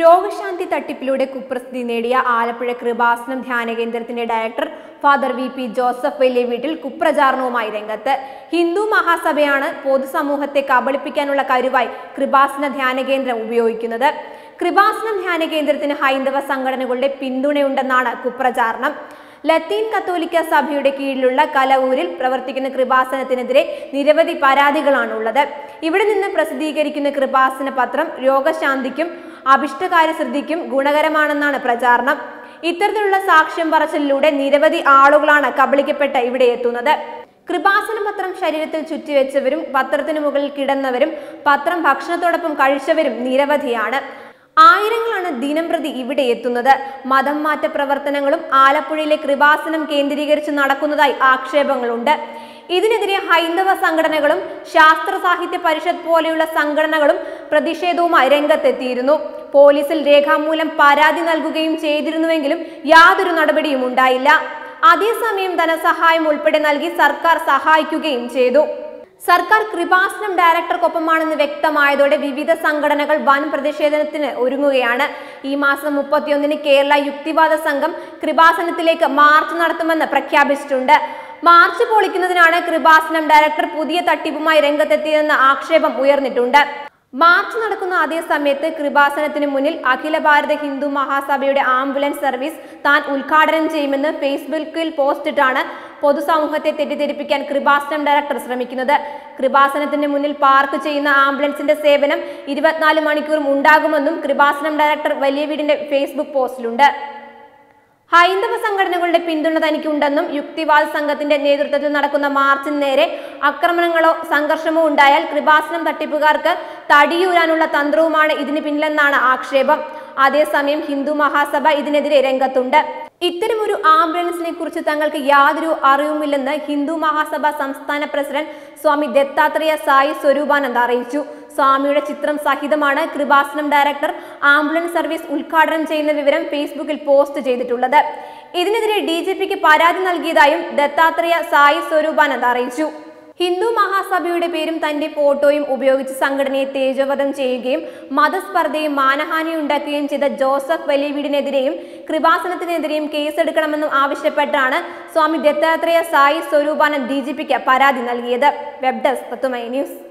രോഗശാന്തി തട്ടിപ്പിലൂടെ കുപ്രസിദ്ധി നേടിയ ആലപ്പുഴ കൃപാസനം ധ്യാന കേന്ദ്രത്തിന്റെ director father V P Joseph വലിയ വീട്ടിൽ കുപ്രചാരണവുമായി രംഗത്ത് ഹിന്ദു മഹാസഭയാണ് പൊതുസമൂഹത്തെ കബളിപ്പിക്കാനുള്ള കരുവായി കൃപാസന ധ്യാന കേന്ദ്രം ഉപയോഗിക്കുന്നത് കൃപാസനം ധ്യാന കേന്ദ്രത്തിന് ഹൈന്ദവ സംഘടനകളുടെ പിന്തുണയുണ്ടെന്നാണ് കുപ്രചാരണം ലത്തീൻ കത്തോലിക്ക സഭയുടെ കീഴിലുള്ള കലവൂരിൽ പ്രവർത്തിക്കുന്ന കൃപാസനത്തിനെതിരെ നിരവധി പരാതികളാണുള്ളത് ഇവിടെ നിന്ന് പ്രസിദ്ധീകരിക്കുന്ന കൃപാസന പത്രം രോഗശാന്തിക്കും അഭിഷ്ടകാര്യസിദ്ധിക്കും ഗുണകരമാണെന്നാണ് പ്രചാരണം ഇത്തരത്തിലുള്ള സാക്ഷ്യം പറച്ചിലൂടെ നിരവധി ആളുകളാണ് കബളിക്കപ്പെട്ട് ഇവിടെ എത്തുന്നത് കൃപാസന പത്രം ശരീരത്തിൽ ചുറ്റിവെച്ചവരും പത്രത്തിനു മുകളിൽ കിടന്നവരും പത്രം ഭക്ഷണത്തോടൊപ്പം കഴിച്ചവരും നിരവധിയാണ് ആയിരങ്ങളാണ് ദിനം പ്രതി ഇവിടെ എത്തുന്നത് മതം മാറ്റ പ്രവർത്തനങ്ങളും ആലപ്പുഴയിലെ കൃപാസനം കേന്ദ്രീകരിച്ച് നടക്കുന്നതായി ആക്ഷേപങ്ങളുണ്ട് ഇതിനെതിരെ ഹൈന്ദവ സംഘടനകളും ശാസ്ത്ര സാഹിത്യ പരിഷത്ത് പോലെയുള്ള സംഘടനകളും പ്രതിഷേധവുമായി രംഗത്തെത്തിയിരുന്നു പോലീസിൽ രേഖാമൂലം പരാതി നൽകുകയും ചെയ്തിരുന്നുവെങ്കിലും യാതൊരു നടപടിയും ഉണ്ടായില്ല അതേസമയം ധനസഹായം ഉൾപ്പെടെ നൽകി സർക്കാർ സഹായിക്കുകയും ചെയ്തു സർക്കാർ കൃപാസനം ഡയറക്ടർക്കൊപ്പമാണെന്ന് വ്യക്തമായതോടെ വിവിധ സംഘടനകൾ വൻ പ്രതിഷേധത്തിന് ഒരുങ്ങുകയാണ് ഈ മാസം മുപ്പത്തിയൊന്നിന് കേരള യുക്തിവാദ സംഘം കൃപാസനത്തിലേക്ക് മാർച്ച് നടത്തുമെന്ന് പ്രഖ്യാപിച്ചിട്ടുണ്ട് മാർച്ച് പൊളിക്കുന്നതിനാണ് കൃപാസനം ഡയറക്ടർ പുതിയ തട്ടിപ്പുമായി രംഗത്തെത്തിയതെന്ന ആക്ഷേപം ഉയർന്നിട്ടുണ്ട് മാർച്ച് നടക്കുന്ന അതേ സമയത്ത് കൃപാസനത്തിന് മുന്നിൽ അഖില ഭാരത ഹിന്ദു മഹാസഭയുടെ ആംബുലൻസ് സർവീസ് താൻ ഉദ്ഘാടനം ചെയ്യുമെന്ന് ഫേസ്ബുക്കിൽ പോസ്റ്റിട്ടാണ് പൊതുസമൂഹത്തെ തെറ്റിദ്ധരിപ്പിക്കാൻ കൃപാസനം ഡയറക്ടർ ശ്രമിക്കുന്നത് കൃപാസനത്തിന് മുന്നിൽ പാർക്ക് ചെയ്യുന്ന ആംബുലൻസിന്റെ സേവനം ഇരുപത്തിനാല് മണിക്കൂറും ഉണ്ടാകുമെന്നും കൃപാസനം ഡയറക്ടർ വലിയ വീടിന്റെ ഫേസ്ബുക്ക് പോസ്റ്റിലുണ്ട് ഹൈന്ദവ സംഘടനകളുടെ പിന്തുണ തനിക്കുണ്ടെന്നും യുക്തിവാദ സംഘത്തിന്റെ നേതൃത്വത്തിൽ നടക്കുന്ന മാർച്ചിന് നേരെ ആക്രമണങ്ങളോ സംഘർഷമോ ഉണ്ടായാൽ കൃപാസനം തട്ടിപ്പുകാർക്ക് തടിയൂരാനുള്ള തന്ത്രവുമാണ് ഇതിന് പിന്നിലെന്നാണ് ആക്ഷേപം അതേസമയം ഹിന്ദു മഹാസഭ ഇതിനെതിരെ രംഗത്തുണ്ട് ഇത്തരമൊരു ആംബുലൻസിനെ കുറിച്ച് തങ്ങൾക്ക് യാതൊരു അറിവുമില്ലെന്ന് ഹിന്ദു മഹാസഭ സംസ്ഥാന പ്രസിഡന്റ് സ്വാമി ദത്താത്രേയ സായി സ്വരൂപാനന്ദ അറിയിച്ചു സ്വാമിയുടെ ചിത്രം സഹിതമാണ് കൃപാസനം ഡയറക്ടർ ആംബുലൻസ് സർവീസ് ഉദ്ഘാടനം ചെയ്യുന്ന വിവരം ഫേസ്ബുക്കിൽ പോസ്റ്റ് ചെയ്തിട്ടുള്ളത് ഇതിനെതിരെ ഡി ജി പിക്ക് പരാതി നൽകിയതായും ദത്താത്രേയ സായി സ്വരൂപാനന്ദ അറിയിച്ചു ഹിന്ദു മഹാസഭയുടെ പേരും തന്റെ ഫോട്ടോയും ഉപയോഗിച്ച് സംഘടനയെ തേജോവധം ചെയ്യുകയും മതസ്പർദ്ധയും മാനഹാനിയും ഉണ്ടാക്കുകയും ചെയ്ത ജോസഫ് വലിയ വീടിനെതിരെയും കൃപാസനത്തിനെതിരെയും കേസെടുക്കണമെന്നും ആവശ്യപ്പെട്ടാണ് സ്വാമി ദത്താത്രേയ സായി സ്വരൂപാനന്ദ് ഡി ജി പിക്ക് പരാതി നൽകിയത് വെബ് ഡെസ്ക് തത്തുമൈ ന്യൂസ്